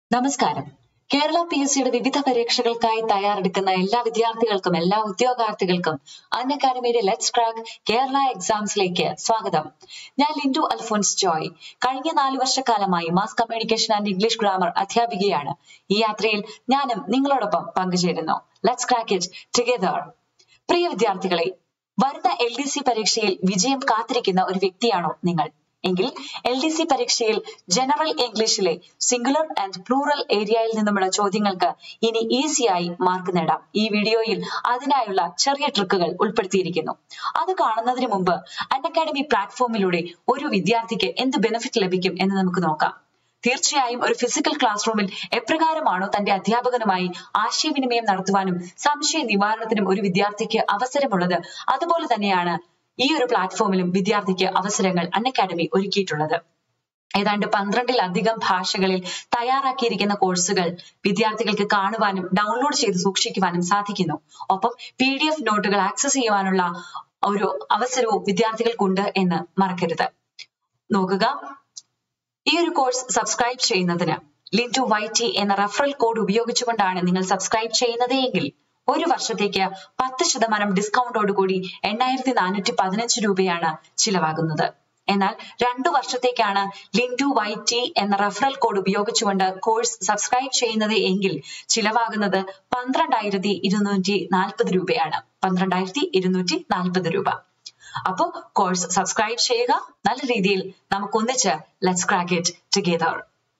നമസ്കാരം Kerala P S സിയുടെ വിവിധ പരീക്ഷകൾക്കായി തയ്യാറെടുക്കുന്ന എല്ലാ വിദ്യാർത്ഥികൾക്കും എല്ലാ ഉദ്യോഗാർത്ഥികൾക്കും അൻ അക്കാദമിയുടെ ലെറ്റ്സ് ക്രാക്ക് കേരള എക്സാംസിലേക്ക് സ്വാഗതം ഞാൻ ലിൻഡു അൽഫോൻസ് ജോയ് കഴിഞ്ഞ നാല് വർഷക്കാലമായി mass communication and English grammar അധ്യാപികയാണ് ഈ യാത്രയിൽ ഞാനും നിങ്ങളോടൊപ്പം പങ്കുചേരുന്നു ലെറ്റ്സ് ക്രാക്ക് ഇറ്റ് ടുഗെദർ പ്രിയ വിദ്യാർത്ഥികളെ വരുന്ന എൽ ഡി സി പരീക്ഷയിൽ വിജയം കാത്തിരിക്കുന്ന ഒരു വ്യക്തിയാണോ നിങ്ങൾ എങ്കിൽ എൽ ഡി സി പരീക്ഷയിൽ ജനറൽ ഇംഗ്ലീഷിലെ സിംഗുലർ ആൻഡ് പ്ലൂറൽ ഏരിയയിൽ നിന്നുമുള്ള ചോദ്യങ്ങൾക്ക് ഇനി ഈസിയായി മാർക്ക് നേടാം ഈ വീഡിയോയിൽ അതിനായുള്ള ചെറിയ ട്രിക്കുകൾ ഉൾപ്പെടുത്തിയിരിക്കുന്നു അത് കാണുന്നതിന് മുമ്പ് അൺ അക്കാഡമി പ്ലാറ്റ്ഫോമിലൂടെ ഒരു വിദ്യാർത്ഥിക്ക് എന്ത് ബെനിഫിറ്റ് ലഭിക്കും എന്ന് നമുക്ക് നോക്കാം തീർച്ചയായും ഒരു ഫിസിക്കൽ ക്ലാസ് റൂമിൽ എപ്രകാരമാണോ തന്റെ അധ്യാപകനുമായി ആശയവിനിമയം നടത്തുവാനും സംശയ നിവാരണത്തിനും ഒരു വിദ്യാർത്ഥിക്ക് അവസരമുള്ളത് അതുപോലെ തന്നെയാണ് ഈ ഒരു പ്ലാറ്റ്ഫോമിലും വിദ്യാർത്ഥിക്ക് അവസരങ്ങൾ അൺ അക്കാഡമി ഒരുക്കിയിട്ടുള്ളത് ഏതാണ്ട് പന്ത്രണ്ടിലധികം ഭാഷകളിൽ തയ്യാറാക്കിയിരിക്കുന്ന കോഴ്സുകൾ വിദ്യാർത്ഥികൾക്ക് കാണുവാനും ഡൗൺലോഡ് ചെയ്ത് സൂക്ഷിക്കുവാനും സാധിക്കുന്നു ഒപ്പം പി ഡി എഫ് നോട്ടുകൾ ആക്സസ് ചെയ്യുവാനുള്ള ഒരു അവസരവും വിദ്യാർത്ഥികൾക്കുണ്ട് എന്ന് മറക്കരുത് നോക്കുക ഈ ഒരു കോഴ്സ് സബ്സ്ക്രൈബ് ചെയ്യുന്നതിന് ലിൻറ്റു വൈ ടി എന്ന റഫറൽ കോഡ് ഉപയോഗിച്ചുകൊണ്ടാണ് നിങ്ങൾ സബ്സ്ക്രൈബ് ചെയ്യുന്നത് എങ്കിൽ ഒരു വർഷത്തേക്ക് പത്ത് ശതമാനം ഡിസ്കൗണ്ടോടുകൂടി എണ്ണായിരത്തി നാനൂറ്റി പതിനഞ്ച് രൂപയാണ് ചിലവാകുന്നത് എന്നാൽ രണ്ടു വർഷത്തേക്കാണ് ലിൻറ്റു വൈ ടി എന്ന റഫറൽ കോഡ് ഉപയോഗിച്ചുകൊണ്ട് കോഴ്സ് സബ്സ്ക്രൈബ് ചെയ്യുന്നത് എങ്കിൽ ചിലവാകുന്നത് പന്ത്രണ്ടായിരത്തി ഇരുന്നൂറ്റി നാൽപ്പത് രൂപയാണ് പന്ത്രണ്ടായിരത്തി ഇരുന്നൂറ്റി നാൽപ്പത് രൂപ അപ്പോൾ കോഴ്സ് സബ്സ്ക്രൈബ് ചെയ്യുക നല്ല രീതിയിൽ നമുക്ക് ഒന്നിച്ച് ലെറ്റ്സ് ക്രാക്ക് ഇറ്റ് ടുഗെദർ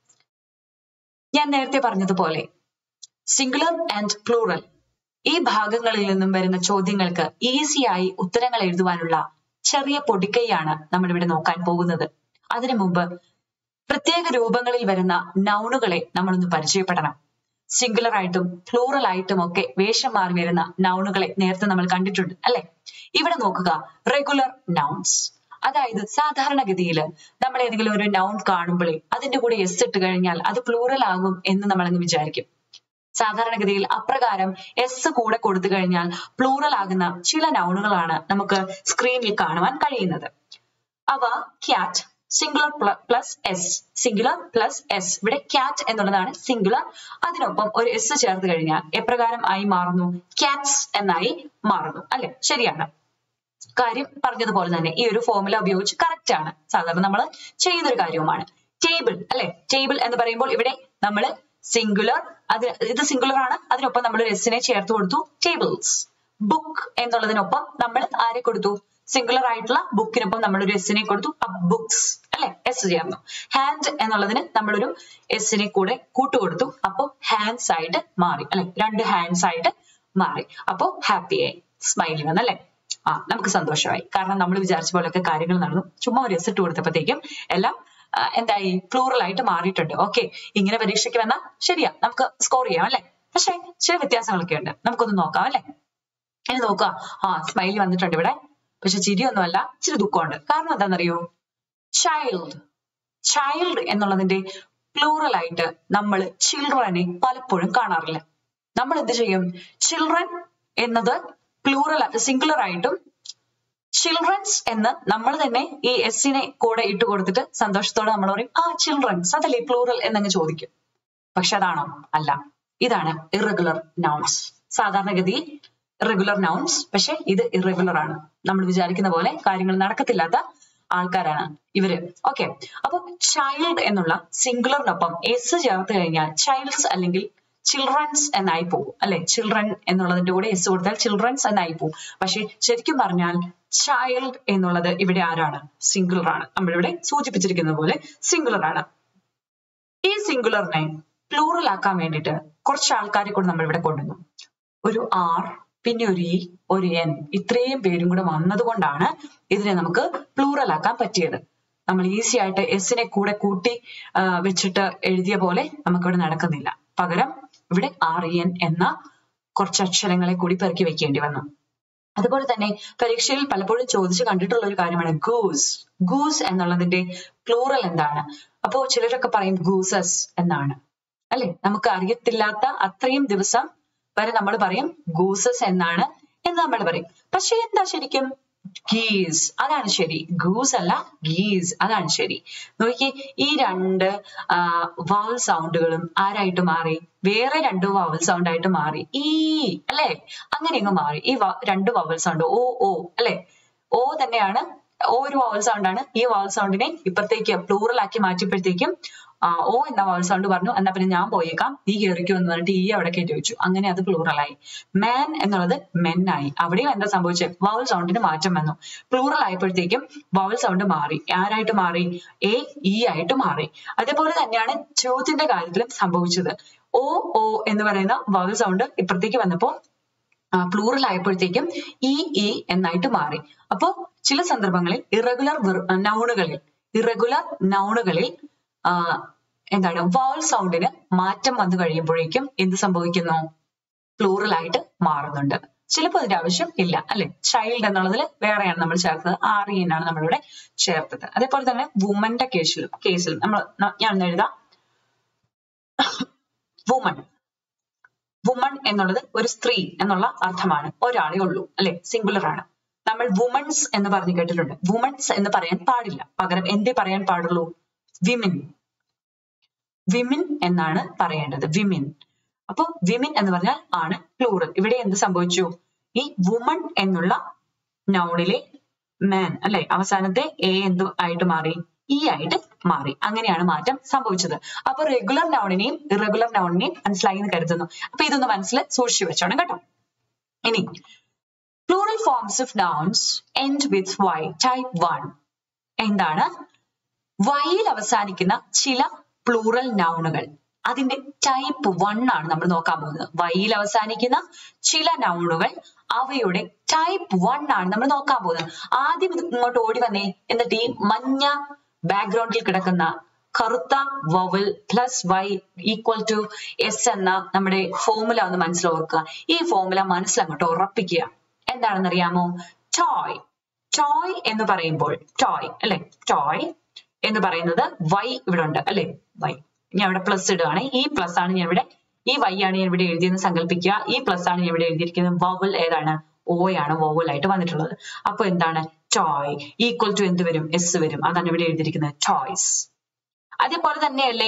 ഞാൻ നേരത്തെ പറഞ്ഞതുപോലെ സിംഗുലർ ആൻഡ് പ്ലൂറൽ ഈ ഭാഗങ്ങളിൽ നിന്നും വരുന്ന ചോദ്യങ്ങൾക്ക് ഈസിയായി ഉത്തരങ്ങൾ എഴുതുവാനുള്ള ചെറിയ പൊടിക്കൈയാണ് നമ്മൾ ഇവിടെ നോക്കാൻ പോകുന്നത് അതിനു മുമ്പ് പ്രത്യേക രൂപങ്ങളിൽ വരുന്ന നൗണുകളെ നമ്മളൊന്ന് പരിചയപ്പെടണം സിംഗുലർ ആയിട്ടും പ്ലൂറൽ ആയിട്ടും ഒക്കെ വേഷം മാറി വരുന്ന നൗണുകളെ നേരത്തെ നമ്മൾ കണ്ടിട്ടുണ്ട് അല്ലെ ഇവിടെ നോക്കുക റെഗുലർ നൗൺസ് അതായത് സാധാരണഗതിയിൽ നമ്മൾ ഏതെങ്കിലും ഒരു നൗൺ കാണുമ്പോഴേ അതിന്റെ കൂടെ എസ് ഇട്ട് കഴിഞ്ഞാൽ അത് പ്ലൂറൽ ആകും എന്ന് നമ്മൾ അങ്ങ് വിചാരിക്കും സാധാരണഗതിയിൽ അപ്രകാരം എസ് കൂടെ കൊടുത്തു കഴിഞ്ഞാൽ പ്ലൂറൽ ആകുന്ന ചില നൗണുകളാണ് നമുക്ക് സ്ക്രീനിൽ കാണുവാൻ കഴിയുന്നത് അവ cat singular plus S singular plus S ഇവിടെ ക്യാറ്റ് എന്നുള്ളതാണ് സിംഗുലർ അതിനൊപ്പം ഒരു എസ് ചേർത്ത് കഴിഞ്ഞാൽ എപ്രകാരം ആയി മാറുന്നു ക്യാറ്റ്സ് എന്നായി മാറുന്നു അല്ലെ ശരിയാണ് കാര്യം പറഞ്ഞതുപോലെ തന്നെ ഈ ഒരു ഫോർമുല ഉപയോഗിച്ച് കറക്റ്റ് ആണ് സാധാരണ നമ്മൾ ചെയ്യുന്നൊരു കാര്യവുമാണ് ടേബിൾ അല്ലെ ടേബിൾ എന്ന് പറയുമ്പോൾ ഇവിടെ നമ്മൾ സിംഗുലർ അത് ഇത് സിംഗുലർ ആണ് അതിനൊപ്പം നമ്മൾ ഒരു എസിനെ ചേർത്ത് കൊടുത്തു ടേബിൾസ് ബുക്ക് എന്നുള്ളതിനൊപ്പം നമ്മൾ ആരെ കൊടുത്തു സിംഗുലർ ആയിട്ടുള്ള ബുക്കിനൊപ്പം നമ്മൾ ഒരു എസിനെ കൊടുത്തു ബുക്സ് അല്ലെ എസ് ചേർന്നു ഹാൻഡ് എന്നുള്ളതിന് നമ്മളൊരു എസിനെ കൂടെ കൂട്ടുകൊടുത്തു അപ്പോൾ ഹാൻഡ്സ് ആയിട്ട് മാറി അല്ലെ രണ്ട് ഹാൻഡ്സ് ആയിട്ട് മാറി അപ്പോൾ ഹാപ്പി ആയി സ്മൈലി വന്നല്ലേ ആ നമുക്ക് സന്തോഷമായി കാരണം നമ്മൾ വിചാരിച്ച പോലെയൊക്കെ കാര്യങ്ങൾ നടന്നു ചുമ്മാ ഒരു എസ് ഇട്ട് കൊടുത്തപ്പോഴത്തേക്കും എല്ലാം എന്തായി പ്ലൂറൽ ആയിട്ട് മാറിയിട്ടുണ്ട് ഓക്കെ ഇങ്ങനെ പരീക്ഷയ്ക്ക് വന്നാൽ ശരിയാ നമുക്ക് സ്കോർ ചെയ്യാം അല്ലെ പക്ഷെ ചില വ്യത്യാസങ്ങളൊക്കെ ഉണ്ട് നമുക്കൊന്ന് നോക്കാം അല്ലെ ഇനി നോക്കുക ആ സ്മൈലി വന്നിട്ടുണ്ട് ഇവിടെ പക്ഷെ ചിരിയൊന്നുമല്ല ഇച്ചിരി ദുഃഖമുണ്ട് കാരണം എന്താണെന്നറിയോ ചൈൽഡ് ചൈൽഡ് എന്നുള്ളതിന്റെ പ്ലൂറൽ ആയിട്ട് നമ്മൾ ചിൽഡ്രനെ പലപ്പോഴും കാണാറില്ല നമ്മൾ എന്ത് ചെയ്യും ചിൽഡ്രൻ എന്നത് പ്ലൂറൽ സിംഗുലർ ആയിട്ടും ചിൽഡ്രൻസ് എന്ന് നമ്മൾ തന്നെ ഈ എസിനെ കൂടെ ഇട്ട് കൊടുത്തിട്ട് സന്തോഷത്തോടെ നമ്മൾ പറയും ആ ചിൽഡ്രൻസ് അതല്ലേ പ്ലൂറൽ എന്നങ്ങ് ചോദിക്കും പക്ഷെ അതാണോ അല്ല ഇതാണ് ഇറഗുലർ നൗൺസ് സാധാരണഗതിയിൽ റെഗുലർ നൗൺസ് പക്ഷെ ഇത് ഇറഗുലർ ആണ് നമ്മൾ വിചാരിക്കുന്ന പോലെ കാര്യങ്ങൾ നടക്കത്തില്ലാത്ത ആൾക്കാരാണ് ഇവര് ഓക്കെ അപ്പൊ ചൈൽഡ് എന്നുള്ള സിംഗുലറിനൊപ്പം എസ് ചേർത്ത് കഴിഞ്ഞാൽ ചൈൽഡ്സ് അല്ലെങ്കിൽ ചിൽഡ്രൻസ് എന്നായി പോകും അല്ലെ ചിൽഡ്രൻ എന്നുള്ളതിന്റെ കൂടെ എസ് കൊടുത്താൽ ചിൽഡ്രൻസ് എന്നായി പോകും പക്ഷെ ശരിക്കും പറഞ്ഞാൽ ചൈൽഡ് എന്നുള്ളത് ഇവിടെ ആരാണ് സിംഗുലർ ആണ് നമ്മളിവിടെ സൂചിപ്പിച്ചിരിക്കുന്നത് പോലെ സിംഗുലർ ആണ് ഈ സിംഗുലറിനെ പ്ലൂറൽ ആക്കാൻ വേണ്ടിയിട്ട് കുറച്ച് ആൾക്കാരെ കൂടെ നമ്മൾ ഇവിടെ കൊണ്ടുവന്നു ഒരു ആർ പിന്നെ ഒരു ഇ ഒരു എൻ ഇത്രയും പേരും കൂടെ വന്നതുകൊണ്ടാണ് ഇതിനെ നമുക്ക് പ്ലൂറൽ ആക്കാൻ പറ്റിയത് നമ്മൾ ഈസി ആയിട്ട് എസിനെ കൂടെ കൂട്ടി വെച്ചിട്ട് എഴുതിയ പോലെ നമുക്കിവിടെ നടക്കുന്നില്ല പകരം ഇവിടെ ആർ എൻ എന്ന കുറച്ച് അക്ഷരങ്ങളെ കൂടി പെറുക്കി വെക്കേണ്ടി വന്നു അതുപോലെ തന്നെ പരീക്ഷയിൽ പലപ്പോഴും ചോദിച്ചു കണ്ടിട്ടുള്ള ഒരു കാര്യമാണ് ഗൂസ് ഗൂസ് എന്നുള്ളതിന്റെ പ്ലൂറൽ എന്താണ് അപ്പോ ചിലരൊക്കെ പറയും ഗൂസസ് എന്നാണ് അല്ലെ നമുക്ക് അറിയത്തില്ലാത്ത അത്രയും ദിവസം വരെ നമ്മൾ പറയും ഗൂസസ് എന്നാണ് എന്ന് നമ്മൾ പറയും പക്ഷെ എന്താ ശരിക്കും ഗീസ് അതാണ് ശരി ഗൂസ് അല്ല ഗീസ് അതാണ് ശരി നോക്കിയേ ഈ രണ്ട് വവൽ സൗണ്ടുകളും ആരായിട്ട് മാറി വേറെ രണ്ട് വവൽ സൗണ്ട് ആയിട്ട് മാറി ഈ അല്ലെ അങ്ങനെ അങ്ങ് മാറി ഈ വ- രണ്ട് വവൽ സൗണ്ട് ഓ ഓ അല്ലെ ഓ തന്നെയാണ് ഓ ഒരു വവൽ സൗണ്ട് ആണ് ഈ വവൽ സൗണ്ടിനെ ഇപ്പുറത്തേക്ക് പ്ലൂറൽ ആക്കി മാറ്റിയപ്പോഴത്തേക്കും ആ, ഓ എന്ന വവൽ സൗണ്ട് പറഞ്ഞു എന്നാ പിന്നെ ഞാൻ പോയേക്കാം നീ കയറിക്കോ എന്ന് പറഞ്ഞിട്ട് ഈ അവിടെ കയറ്റി വെച്ചു അങ്ങനെ അത് plural ആയി മാൻ എന്നുള്ളത് men ആയി അവിടെയും എന്താ സംഭവിച്ചത് വവൽ സൗണ്ടിന് മാറ്റം വന്നു പ്ലൂറൽ ആയപ്പോഴത്തേക്കും വവൽ സൗണ്ട് മാറി ആരായിട്ട് മാറി എ ഇ ആയിട്ട് മാറി അതേപോലെ തന്നെയാണ് ചോദ്യത്തിന്റെ കാര്യത്തിലും സംഭവിച്ചത് ഓ ഓ എന്ന് പറയുന്ന വവൽ സൗണ്ട് ഇപ്പുറത്തേക്ക് വന്നപ്പോ പ്ലൂറൽ ആയപ്പോഴത്തേക്കും ഇ ഇ എന്നായിട്ട് മാറി അപ്പോ ചില സന്ദർഭങ്ങളിൽ ഇറഗുലർ നൗണുകളിൽ ഇറഗുലർ നൗണുകളിൽ എന്താണ് വോൾ സൗണ്ടിന് മാറ്റം വന്നു കഴിയുമ്പോഴേക്കും എന്ത് സംഭവിക്കുന്നു പ്ലൂറൽ ആയിട്ട് മാറുന്നുണ്ട് ചിലപ്പോൾ അതിന്റെ ആവശ്യം ഇല്ല അല്ലെ ചൈൽഡ് എന്നുള്ളതിൽ വേറെയാണ് നമ്മൾ ചേർത്തത് ആർ ഇ എന്നാണ് നമ്മളിവിടെ ചേർത്തത് അതേപോലെ തന്നെ വുമന്റെ കേസിലും കേസിലും നമ്മൾ ഞാൻ ഒന്ന് എഴുതാം വുമൺ വുമൺ എന്നുള്ളത് ഒരു സ്ത്രീ എന്നുള്ള അർത്ഥമാണ് ഒരാളേ ഉള്ളൂ അല്ലെ സിംഗുലർ ആണ് നമ്മൾ വുമൺസ് എന്ന് പറഞ്ഞു കേട്ടിട്ടുണ്ട് വുമൺസ് എന്ന് പറയാൻ പാടില്ല പകരം എന്തേ പറയാൻ പാടുള്ളൂ വിമിൻ വിമിൻ എന്നാണ് പറയേണ്ടത് വിമിൻ അപ്പൊ വിമിൻ എന്ന് പറഞ്ഞാൽ ആണ് പ്ലൂറൽ ഇവിടെ എന്ത് സംഭവിച്ചു ഈ വുമൺ എന്നുള്ള നൗണിലെ മാൻ അല്ലെ അവസാനത്തെ എ എന്ത് ആയിട്ട് മാറി ഇ ആയിട്ട് മാറി അങ്ങനെയാണ് മാറ്റം സംഭവിച്ചത് അപ്പൊ റെഗുലർ നൗണിനെയും ഇറഗുലർ നൗണിനെയും മനസ്സിലായി എന്ന് കരുതുന്നു അപ്പൊ ഇതൊന്ന് മനസ്സിൽ സൂക്ഷിച്ചു വെച്ചോണം കേട്ടോ ഇനി plural forms of nouns end with Y type one എന്താണ് വൈയിൽ അവസാനിക്കുന്ന ചില പ്ലൂറൽ നൗണുകൾ അതിന്റെ ടൈപ്പ് വൺ ആണ് നമ്മൾ നോക്കാൻ പോകുന്നത് വൈയിൽ അവസാനിക്കുന്ന ചില നൗണുകൾ അവയുടെ ടൈപ്പ് വൺ ആണ് നമ്മൾ നോക്കാൻ പോകുന്നത് ആദ്യം ഇത് ഇങ്ങോട്ട് ഓടി വന്നേ എന്നിട്ട് ഈ മഞ്ഞ ബാക്ക്ഗ്രൗണ്ടിൽ കിടക്കുന്ന കറുത്ത vowel plus Y equal to S എന്ന നമ്മുടെ ഫോമുല ഒന്ന് മനസ്സിലോർക്കുക ഈ ഫോമുല മനസ്സിലങ്ങോട്ട് ഉറപ്പിക്കുക എന്താണെന്നറിയാമോ ടോയ് ടോയ് എന്ന് പറയുമ്പോൾ ടോയ് അല്ലെ ടോയ് എന്ന് പറയുന്നത് വൈ ഇവിടെ ഉണ്ട് അല്ലെ വൈ ഞാൻ ഇവിടെ പ്ലസ് ഇടുകയാണ് ഈ പ്ലസ് ആണ് ഞാൻ ഇവിടെ ഈ വൈ ആണ് ഞാൻ ഇവിടെ എഴുതിയെന്ന് സങ്കല്പിക്കുക ഈ പ്ലസ് ആണ് ഞാൻ ഇവിടെ എഴുതിയിരിക്കുന്നത് വവൽ ഏതാണ് ഓ ആണ് വോവൽ ആയിട്ട് വന്നിട്ടുള്ളത് അപ്പൊ എന്താണ് ടോയ് ഈക്വൽ ടു എന്ത് വരും എസ് വരും അതാണ് ഇവിടെ എഴുതിയിരിക്കുന്നത് ടോയ്സ് അതേപോലെ തന്നെയല്ലേ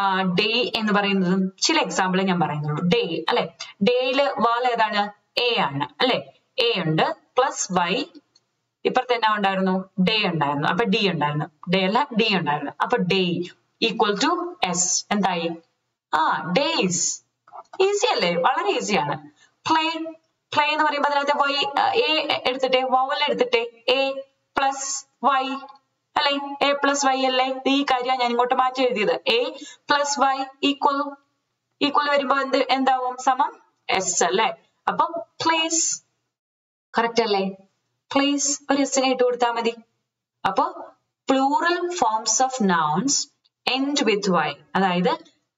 ഡേ എന്ന് പറയുന്നതും ചില എക്സാമ്പിൾ ഞാൻ പറയുന്നുള്ളൂ ഡേ അല്ലെ ഡേയില് വാൽ ഏതാണ് എ ആണ് അല്ലെ എ ഉണ്ട് പ്ലസ് വൈ ഇപ്പുറത്ത് എന്നാ ഉണ്ടായിരുന്നു ഡേ ഉണ്ടായിരുന്നു അപ്പൊ ഡി ഉണ്ടായിരുന്നു ഡേ അല്ല ഡി ഉണ്ടായിരുന്നു അപ്പൊ ഡേ ഈക്വൽ ടു എസ് എന്തായി ആ ഡേയ്സ് ഈസി അല്ലേ വളരെ ഈസിയാണ് പ്ലേ പ്ലേ എന്ന് പറയുമ്പോൾ അതിനകത്ത് വൈ എ എടുത്തിട്ടെ വവൽ എടുത്തിട്ടെ എ പ്ലസ് വൈ അല്ലെ എ പ്ലസ് വൈ അല്ലേ ഈ കാര്യമാണ് ഞാൻ ഇങ്ങോട്ട് മാറ്റി എഴുതിയത് A plus Y equal equal വരുമ്പോ എന്ത് എന്താവും സമം എസ് അല്ലേ അപ്പൊ പ്ലേസ് കറക്റ്റ് അല്ലേ പ്ലേസ് ഒരു എസിനെ ഇട്ട് കൊടുത്താൽ മതി അപ്പൊ plural forms of nouns end with Y അതായത്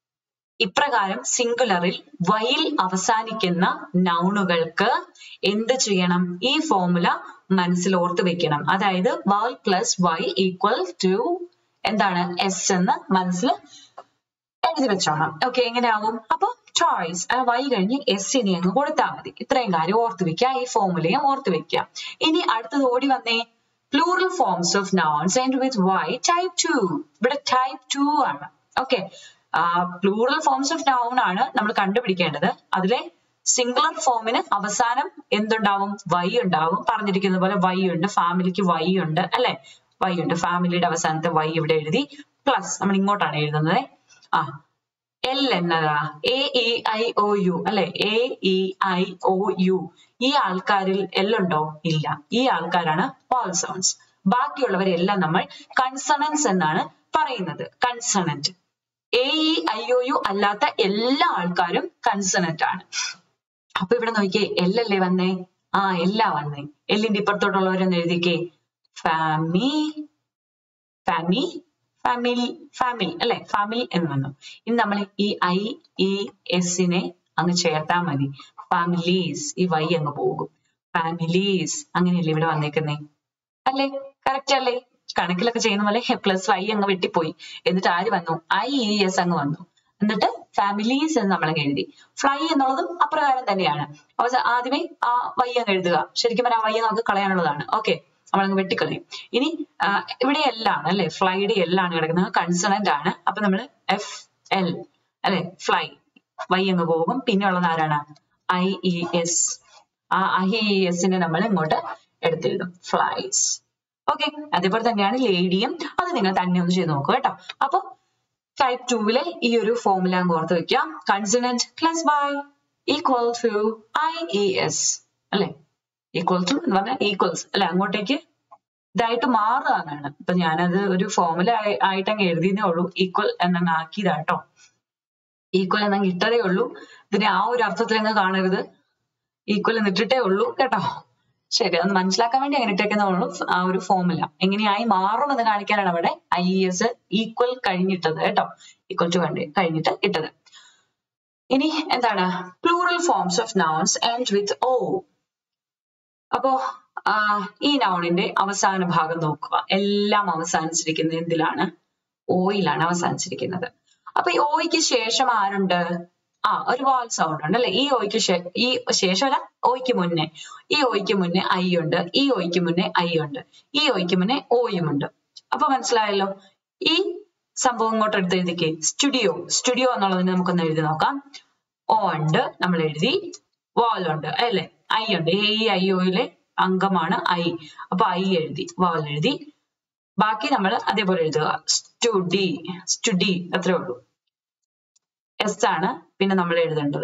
ഇപ്രകാരം സിംഗുലറിൽ വൈയിൽ അവസാനിക്കുന്ന നൗണുകൾക്ക് എന്ത് ചെയ്യണം ഈ ഫോമുല മനസ്സിൽ ഓർത്ത് വെക്കണം അതായത് Y plus Y equal to എന്താണ് എസ് എന്ന് മനസ്സിൽ എഴുതി വെച്ചോണം ഓക്കെ എങ്ങനെയാവും അപ്പൊ ചോയ്സ് ആ വൈ കഴിഞ്ഞ് എസ് ഇനി അങ്ങ് കൊടുത്താൽ മതി ഇത്രയും കാര്യം ഓർത്ത് വെക്കുക ഈ ഫോമുലയും ഓർത്ത് വെക്കുക ഇനി അടുത്തത് ഓടി വന്നേ plural forms of nouns and with y type 2 ഇവിടെ type 2 ആണ് okay plural forms of noun ആണ് നമ്മൾ കണ്ടുപിടിക്കേണ്ടത് അതിലെ സിംഗുലർ ഫോമിന് അവസാനം എന്തുണ്ടാവും വൈ ഉണ്ടാവും പറഞ്ഞിരിക്കുന്ന പോലെ വൈ ഉണ്ട് ഫാമിലിക്ക് വൈ ഉണ്ട് അല്ലെ വൈ ഉണ്ട് ഫാമിലിയുടെ അവസാനത്തെ വൈ ഇവിടെ എഴുതി പ്ലസ് നമ്മൾ ഇങ്ങോട്ടാണ് എഴുതുന്നത് ആ എൽ എന്നതാ A E I O U അല്ലെ A E I O U ഈ ആൾക്കാരിൽ എൽ ഉണ്ടോ ഇല്ല ഈ ആൾക്കാരാണ് വാൾ സൗണ്ട്സ് ബാക്കിയുള്ളവരെല്ലാം നമ്മൾ കൺസണൻസ് എന്നാണ് പറയുന്നത് consonant A E I O U അല്ലാത്ത എല്ലാ ആൾക്കാരും കൺസണന്റ് ആണ് അപ്പൊ ഇവിടെ നോക്കിയേ എല്ലല്ലേ വന്നേ ആ എല്ലാ വന്നേ എല്ലിന്റെ ഇപ്പുറത്തോട്ടുള്ളവരൊന്ന് എഴുതിക്കേ ഫാമി ഫാമി ഫാമിലി ഫാമിലി അല്ലെ ഫാമിലി എന്ന് വന്നു ഇനി നമ്മൾ ഈ ഐ ഇ എസിനെ അങ്ങ് ചേർത്താൽ മതി ഫാമിലീസ് ഈ വൈ അങ്ങ് പോകും ഫാമിലീസ് അങ്ങനെയല്ലേ ഇവിടെ വന്നേക്കുന്നേ അല്ലേ കറക്റ്റ് അല്ലേ കണക്കിലൊക്കെ ചെയ്യുന്ന പോലെ പ്ലസ് വൈ അങ്ങ് വെട്ടിപ്പോയി എന്നിട്ട് ആര് വന്നു ഐ ഇ എസ് അങ്ങ് വന്നു എന്നിട്ട് ഫാമിലീസ് എന്ന് നമ്മൾ എഴുതി ഫ്ലൈ എന്നുള്ളതും അപ്രകാരം തന്നെയാണ് അവസാനം ആദ്യമേ ആ വൈ അങ്ങ് എഴുതുക ശരിക്കും പറഞ്ഞാൽ ആ വൈ നമുക്ക് കളയാനുള്ളതാണ് ഓക്കെ നമ്മളങ്ങ് വെട്ടിക്കളയും ഇനി ആ, ഇവിടെ എല്ലാണ് അല്ലെ ഫ്ലൈയുടെ എല്ലാണ് കിടക്കുന്നത് കൺസണന്റ് ആണ് അപ്പൊ നമ്മൾ എഫ് എൽ അല്ലെ ഫ്ലൈ വൈ അങ്ങ് പോകും പിന്നെ ഉള്ളത് ആരാണ് ഐ ഇ എസ് ആ ഐ ഇ എസിനെ നമ്മൾ ഇങ്ങോട്ട് എടുത്തെഴുതും ഫ്ലൈസ് ഓക്കെ അതേപോലെ തന്നെയാണ് ലേഡിയും അത് നിങ്ങൾ തന്നെ ഒന്ന് ചെയ്ത് നോക്കുക കേട്ടോ അപ്പൊ ടൈപ്പ് ടൂവിലെ ഈ ഒരു ഫോമുല അങ്ങ് ഓർത്ത് വെക്കാം consonant plus Y equal to I E S അല്ലെ ഈക്വൽ ടു എന്ന് പറഞ്ഞാൽ ഈക്വൽസ് അല്ലെ അങ്ങോട്ടേക്ക് ഇതായിട്ട് മാറുകയാണ് ഇപ്പൊ ഞാനത് ഒരു ഫോമുല ആയിട്ട് അങ്ങ് എഴുതിയതേ ഉള്ളൂ ഈക്വൽ എന്നങ്ങ് ആക്കിയതാട്ടോ ഈക്വൽ എന്നങ്ങ് ഇട്ടതേ ഉള്ളൂ ഇതിനെ ആ ഒരു അർത്ഥത്തിൽ അങ്ങ് കാണരുത് ഈക്വൽ എന്നിട്ടിട്ടേ ഉള്ളൂ കേട്ടോ ശരി അത് മനസ്സിലാക്കാൻ വേണ്ടി അങ്ങനെ ഇട്ടേക്കുന്നേ ഉള്ളൂ ആ ഒരു ഫോമുല എങ്ങനെയായി മാറും എന്ന് കാണിക്കാനാണ് അവിടെ ഐ എസ് ഈക്വൽ കഴിഞ്ഞിട്ടത് കേട്ടോ ഈക്വൽ ടു കണ്ട് കഴിഞ്ഞിട്ട് ഇട്ടത് ഇനി എന്താണ് plural forms of nouns end with O അപ്പോ ആ, ഈ നൗണിന്റെ അവസാന ഭാഗം നോക്കുക എല്ലാം അവസാനിച്ചിരിക്കുന്നത് എന്തിലാണ് ഓയിലാണ് അവസാനിച്ചിരിക്കുന്നത് അപ്പൊ ഈ ഓയ്ക്ക് ശേഷം ആരുണ്ട് ആ ഒരു വാൽ സൗണ്ട് ഉണ്ട് അല്ലെ ഈ ഓയ്ക്ക് ശേ- ഈ ശേഷമല്ല ഓയ്ക്ക് മുന്നേ ഈ ഓയ്ക്ക് മുന്നേ ഐ ഉണ്ട് ഈ ഓയ്ക്ക് മുന്നേ ഐ ഉണ്ട് ഈ ഓയ്ക്ക് മുന്നേ ഓയും ഉണ്ട് അപ്പൊ മനസ്സിലായല്ലോ ഈ സംഭവം ഇങ്ങോട്ട് എടുത്ത് എഴുതിക്കേ സ്റ്റുഡിയോ സ്റ്റുഡിയോ എന്നുള്ളതിന് നമുക്കൊന്ന് എഴുതി നോക്കാം ഓ ഉണ്ട് നമ്മൾ എഴുതി വാൽ ഉണ്ട് അല്ലെ ഐ ഉണ്ട് എ ഇ ഐ ഒയിലെ അംഗമാണ് ഐ അപ്പൊ ഐ എഴുതി വാൽ എഴുതി ബാക്കി നമ്മൾ അതേപോലെ എഴുതുക സ്റ്റുഡി സ്റ്റുഡി അത്രേ ഉള്ളൂ എസ് ആണ് പിന്നെ നമ്മൾ എഴുതേണ്ടത്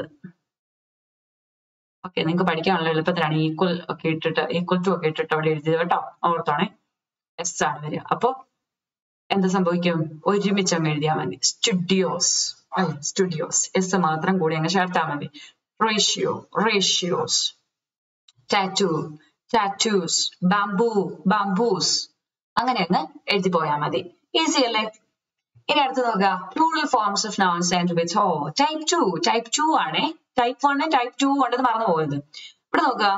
ഓക്കെ നിങ്ങൾക്ക് പഠിക്കാനുള്ള എളുപ്പത്തിലാണ് ഈക്വൽ ഒക്കെ ഇട്ടിട്ട് ഈക്വൽ ടു ഒക്കെ ഇട്ടിട്ട് അവിടെ എഴുതിയത് കേട്ടോ ഓർത്തോണേ എസ് ആണ് വരിക അപ്പൊ എന്ത് സംഭവിക്കും ഒരുമിച്ച് അങ്ങ് എഴുതിയാൽ മതി സ്റ്റുഡിയോസ് അല്ലെ സ്റ്റുഡിയോസ് എസ് മാത്രം കൂടി അങ്ങ് ചേർത്താൽ മതി ratio ratios tattoo tattoos bamboo bamboos അങ്ങനെ അങ്ങ് എഴുതി പോയാൽ മതി ഈസി അല്ലേ ഇനി അടുത്ത് നോക്കുക plural forms of nouns and with O type two type two ആണേ ടൈപ്പ് വണ് ടൈപ്പ് ടു ഉണ്ടെന്ന് മറന്നു പോയത് ഇവിടെ നോക്കുക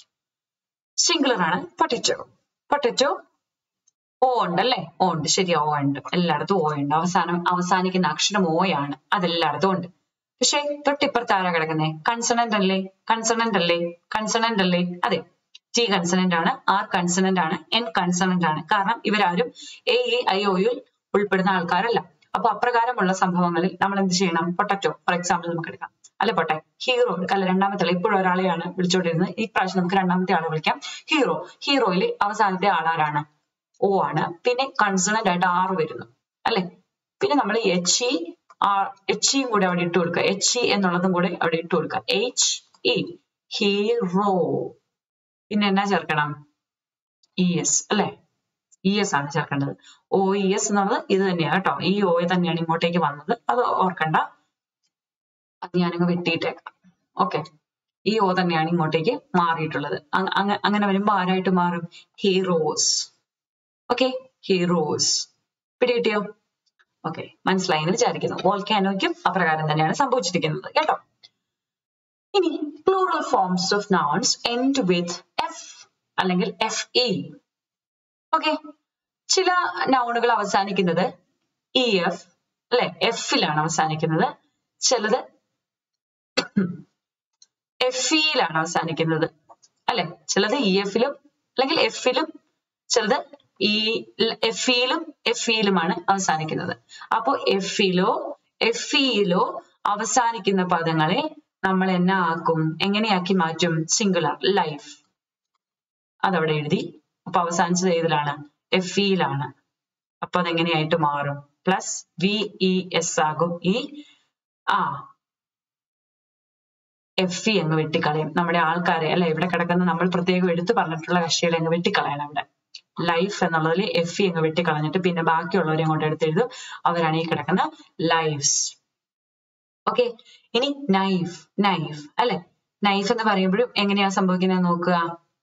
സിംഗുലർ ആണ് പൊട്ടറ്റോ പൊട്ടറ്റോ ഓ ഉണ്ടല്ലേ ഓ ഉണ്ട് ശരി ഓ ഉണ്ട് എല്ലായിടത്തും ഓ ഉണ്ട് അവസാനം അവസാനിക്കുന്ന അക്ഷരം ഓയാണ് അതെല്ലായിടത്തും ഉണ്ട് പക്ഷെ തൊട്ടിപ്പുറത്ത് ആരാ കിടക്കുന്നേ കൺസണന്റ് അല്ലേ കൺസണന്റ് അല്ലേ കൺസണന്റ് അല്ലേ അതെ ടി കൺസണന്റ് ആണ് ആർ കൺസണന്റ് ആണ് എൻ കൺസണന്റ് ആണ് കാരണം ഇവരാരും എ എ ഐ ഒയിൽ ഉൾപ്പെടുന്ന ആൾക്കാരല്ല അപ്പൊ അപ്രകാരമുള്ള സംഭവങ്ങളിൽ നമ്മൾ എന്ത് ചെയ്യണം പൊട്ടറ്റോ ഫോർ എക്സാമ്പിൾ നമുക്ക് എടുക്കാം അല്ലെ പോട്ടെ ഹീറോ അല്ല രണ്ടാമത്തെ ആൾ ഇപ്പോഴും ഒരാളെയാണ് വിളിച്ചോണ്ടിരുന്നത് ഈ പ്രാവശ്യം നമുക്ക് രണ്ടാമത്തെ ആളെ വിളിക്കാം ഹീറോ ഹീറോയിൽ അവസാനത്തെ ആളാരാണ് ഓ ആണ് പിന്നെ കൺസണന്റ് ആയിട്ട് ആർ വരുന്നു അല്ലെ പിന്നെ നമ്മൾ എച്ച് ഇ ആർ എച്ച് ഇയും കൂടെ അവിടെ ഇട്ട് കൊടുക്കുക എച്ച് ഇ എന്നുള്ളതും കൂടെ അവിടെ ഇട്ട് കൊടുക്കുക എച്ച് ഇ ഹീറോ പിന്നെ എന്നാ ചേർക്കണം ഇ എസ് അല്ലെ ഇ എസ് ആണ് ചേർക്കേണ്ടത് ഒ ഇ എസ് എന്നുള്ളത് ഇത് തന്നെയാണ് കേട്ടോ ഈ ഒ തന്നെയാണ് ഇങ്ങോട്ടേക്ക് വന്നത് അത് ഓർക്കണ്ട അത് ഞാനങ്ങ് വെട്ടിയിട്ടേക്കാം ഓക്കെ ഈ ഓ തന്നെയാണ് ഇങ്ങോട്ടേക്ക് മാറിയിട്ടുള്ളത് അങ് അങ്ങ- അങ്ങനെ വരുമ്പോ ആരായിട്ട് മാറും ഹീറോസ് ഓക്കെ ഹീറോസ് പിടികിട്ടിയോ ഓക്കെ മനസ്സിലായി എന്ന് വിചാരിക്കുന്നു വോൾക്കാനോയ്ക്കും അപ്രകാരം തന്നെയാണ് സംഭവിച്ചിരിക്കുന്നത് കേട്ടോ ഇനി plural forms of nouns end with F അല്ലെങ്കിൽ എഫ് ഇ ഓക്കെ ചില നൗണുകൾ അവസാനിക്കുന്നത് ഇ എഫ് അല്ലെ എഫിലാണ് അവസാനിക്കുന്നത് ചിലത് എഫ് ഇയിലാണ് അവസാനിക്കുന്നത് അല്ലെ ചിലത് ഇ എഫിലും അല്ലെങ്കിൽ എഫിലും ചിലത് ഈ എഫ് ഇയിലും എഫ് ഇയിലുമാണ് അവസാനിക്കുന്നത് അപ്പോ എഫിലോ എഫ് ഇയിലോ അവസാനിക്കുന്ന പദങ്ങളെ നമ്മൾ എന്നാ ആക്കും എങ്ങനെയാക്കി മാറ്റും സിംഗുലർ ലൈഫ് അതവിടെ എഴുതി അപ്പൊ അവസാനിച്ചത് ഏതിലാണ് എഫ് ഇയിലാണ് അപ്പൊ അതെങ്ങനെയായിട്ട് മാറും പ്ലസ് വി ഇ എസ് ആകും ഈ ആ എഫ് ഇ അങ്ങ് വെട്ടിക്കളയും നമ്മുടെ ആൾക്കാരെ അല്ലെ ഇവിടെ കിടക്കുന്ന നമ്മൾ പ്രത്യേകം എടുത്തു പറഞ്ഞിട്ടുള്ള കക്ഷികളെ അങ്ങ് വെട്ടിക്കളയണം അവിടെ ലൈഫ് എന്നുള്ളതിൽ എഫ് ഇ അങ്ങ് വെട്ടിക്കളഞ്ഞിട്ട് പിന്നെ ബാക്കിയുള്ളവരെ അങ്ങോട്ട് എടുത്തെഴുതും അവരാണ് ഈ കിടക്കുന്ന ലൈഫ്സ് ഓക്കെ ഇനി നൈഫ് നൈഫ് അല്ലെ നൈഫ് എന്ന് പറയുമ്പോഴും എങ്ങനെയാ സംഭവിക്കുന്നത് നോക്കുക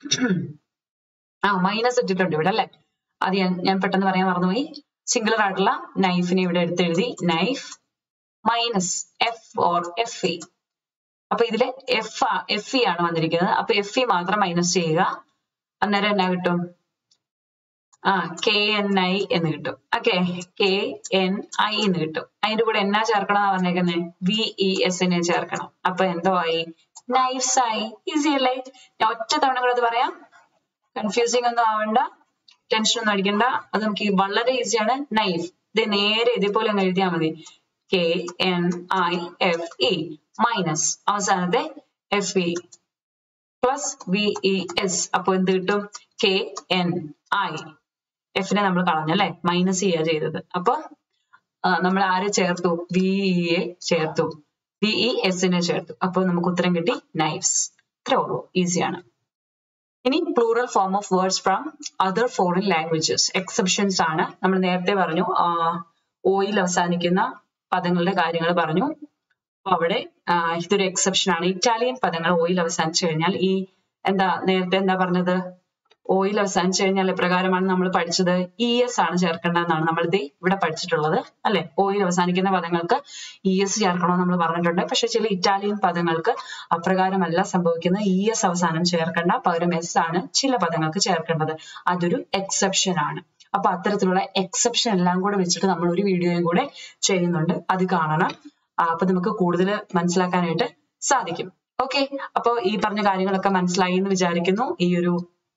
ആ മൈനസ് ഇട്ടിട്ടുണ്ട് ഇവിടെ അല്ലെ അത് ഞാൻ ഞാൻ പെട്ടെന്ന് പറയാൻ മറന്നുപോയി സിംഗുലർ ആയിട്ടുള്ള നൈഫിനെ ഇവിടെ എടുത്തെഴുതി knife minus F or F E അപ്പൊ ഇതില് എഫ് എഫ് ഇ ആണ് വന്നിരിക്കുന്നത് അപ്പൊ എഫ് ഇ മാത്രം മൈനസ് ചെയ്യുക അന്നേരം എന്നാ കിട്ടും ആ കെ എൻ ഐ എന്ന് കിട്ടും ഓക്കെ കെ എൻ ഐ എന്ന് കിട്ടും അതിന്റെ കൂടെ എന്നാ ചേർക്കണം എന്നാ പറഞ്ഞേക്കുന്നത് വി ഇ എസ് നെ ചേർക്കണം അപ്പൊ എന്തോ ആയി നൈഫ്സ് ആയി ഈസി അല്ലേ ഞാൻ ഒറ്റ തവണ കൂടെ അത് പറയാം കൺഫ്യൂസിങ് ഒന്നും ആവണ്ട ടെൻഷൻ ഒന്നും അടിക്കണ്ട അത് നമുക്ക് ഈ വളരെ ഈസിയാണ് നൈഫ് ഇത് നേരെ ഇതേപോലെ അങ്ങ് എഴുതിയാൽ മതി K N I F E minus അവസാനത്തെ F E plus V E S അപ്പൊ എന്ത് കിട്ടും കെ എൻ ഐ എഫിനെ നമ്മൾ കളഞ്ഞു അല്ലെ മൈനസ് ചെയ്യുക ചെയ്തത് അപ്പൊ നമ്മൾ ആരെ ചേർത്തു വി എ ചേർത്തു വി ഇ എസിനെ ചേർത്തു അപ്പൊ നമുക്ക് ഉത്തരം കിട്ടി നൈഫ്സ് ഇത്രേ ഉള്ളൂ ഈസിയാണ് ഇനി plural form of words from other foreign languages exceptions ആണ് നമ്മൾ നേരത്തെ പറഞ്ഞു ഓയിൽ അവസാനിക്കുന്ന പദങ്ങളുടെ കാര്യങ്ങൾ പറഞ്ഞു അപ്പൊ അവിടെ ഇതൊരു എക്സെപ്ഷൻ ആണ് ഇറ്റാലിയൻ പദങ്ങൾ ഓയിൽ അവസാനിച്ചു കഴിഞ്ഞാൽ ഈ എന്താ നേരത്തെ എന്താ പറഞ്ഞത് ഓയിൽ അവസാനിച്ചു കഴിഞ്ഞാൽ എപ്രകാരമാണ് നമ്മൾ പഠിച്ചത് ഇ എസ് ആണ് ചേർക്കേണ്ടതെന്നാണ് നമ്മൾ ഇത് ഇവിടെ പഠിച്ചിട്ടുള്ളത് അല്ലെ ഓയിൽ അവസാനിക്കുന്ന പദങ്ങൾക്ക് ഇ എസ് ചേർക്കണമെന്ന് നമ്മൾ പറഞ്ഞിട്ടുണ്ട് പക്ഷെ ചില ഇറ്റാലിയൻ പദങ്ങൾക്ക് അപ്രകാരമല്ല സംഭവിക്കുന്നത് ഇ എസ് അവസാനം ചേർക്കേണ്ട പകരം എസ് ആണ് ചില പദങ്ങൾക്ക് ചേർക്കേണ്ടത് അതൊരു എക്സെപ്ഷൻ ആണ് അപ്പൊ അത്തരത്തിലുള്ള എക്സെപ്ഷൻ എല്ലാം കൂടെ വെച്ചിട്ട് നമ്മൾ ഒരു വീഡിയോയും കൂടെ ചെയ്യുന്നുണ്ട് അത് കാണണം അപ്പൊ നമുക്ക് കൂടുതൽ മനസ്സിലാക്കാനായിട്ട് സാധിക്കും ഓക്കെ അപ്പൊ ഈ പറഞ്ഞ കാര്യങ്ങളൊക്കെ മനസ്സിലായി എന്ന് വിചാരിക്കുന്നു ഈ ഒരു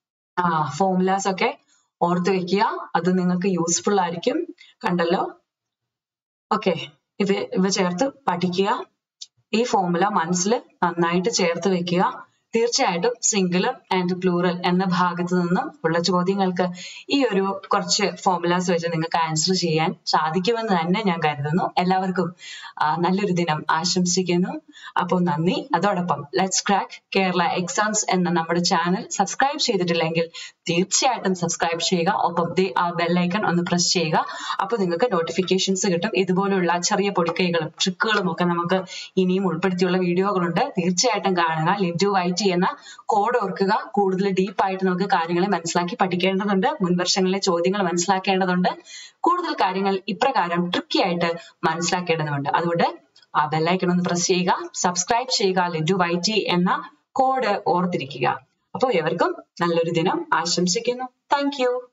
ഫോമുലാസ് ഒക്കെ ഓർത്ത് വെക്കുക അത് നിങ്ങൾക്ക് യൂസ്ഫുൾ ആയിരിക്കും കണ്ടല്ലോ ഓക്കെ ഇവ ഇവ ചേർത്ത് പഠിക്കുക ഈ ഫോമുല മനസ്സിൽ നന്നായിട്ട് ചേർത്ത് വെക്കുക തീർച്ചയായിട്ടും സിംഗുലർ ആൻഡ് പ്ലൂറൽ എന്ന ഭാഗത്ത് നിന്നും ഉള്ള ചോദ്യങ്ങൾക്ക് ഈ ഒരു കുറച്ച് ഫോമുലാസ് വെച്ച് നിങ്ങൾക്ക് ആൻസർ ചെയ്യാൻ സാധിക്കുമെന്ന് തന്നെ ഞാൻ കരുതുന്നു എല്ലാവർക്കും നല്ലൊരു ദിനം ആശംസിക്കുന്നു അപ്പോൾ നന്ദി അതോടൊപ്പം ലെറ്റ്സ് ക്രാക്ക് കേരള എക്സാംസ് എന്ന നമ്മുടെ ചാനൽ സബ്സ്ക്രൈബ് ചെയ്തിട്ടില്ലെങ്കിൽ തീർച്ചയായിട്ടും സബ്സ്ക്രൈബ് ചെയ്യുക ഒപ്പം ആ ബെല്ലൈക്കൺ ഒന്ന് പ്രസ് ചെയ്യുക അപ്പോൾ നിങ്ങൾക്ക് നോട്ടിഫിക്കേഷൻസ് കിട്ടും ഇതുപോലുള്ള ചെറിയ പൊടിക്കൈകളും ട്രിക്കുകളും ഒക്കെ നമുക്ക് ഇനിയും ഉൾപ്പെടുത്തിയുള്ള വീഡിയോകളുണ്ട് തീർച്ചയായിട്ടും കാണുക ലിവ് ടു വൈറ്റ് എന്ന കോഡ് ഓർക്കുക കൂടുതൽ ഡീപ്പായിട്ട് നമുക്ക് കാര്യങ്ങളെ മനസ്സിലാക്കി പഠിക്കേണ്ടതുണ്ട് മുൻ വർഷങ്ങളിലെ ചോദ്യങ്ങൾ മനസ്സിലാക്കേണ്ടതുണ്ട് കൂടുതൽ കാര്യങ്ങൾ ഇപ്രകാരം ട്രിക്കി ആയിട്ട് മനസ്സിലാക്കേണ്ടതുണ്ട് അതുകൊണ്ട് ആ ബെല്ലൈക്കൺ ഒന്ന് പ്രസ് ചെയ്യുക സബ്സ്ക്രൈബ് ചെയ്യുക ലിറ്റു വൈറ്റി എന്ന കോഡ് ഓർത്തിരിക്കുക അപ്പോൾ എവർക്കും നല്ലൊരു ദിനം ആശംസിക്കുന്നു താങ്ക്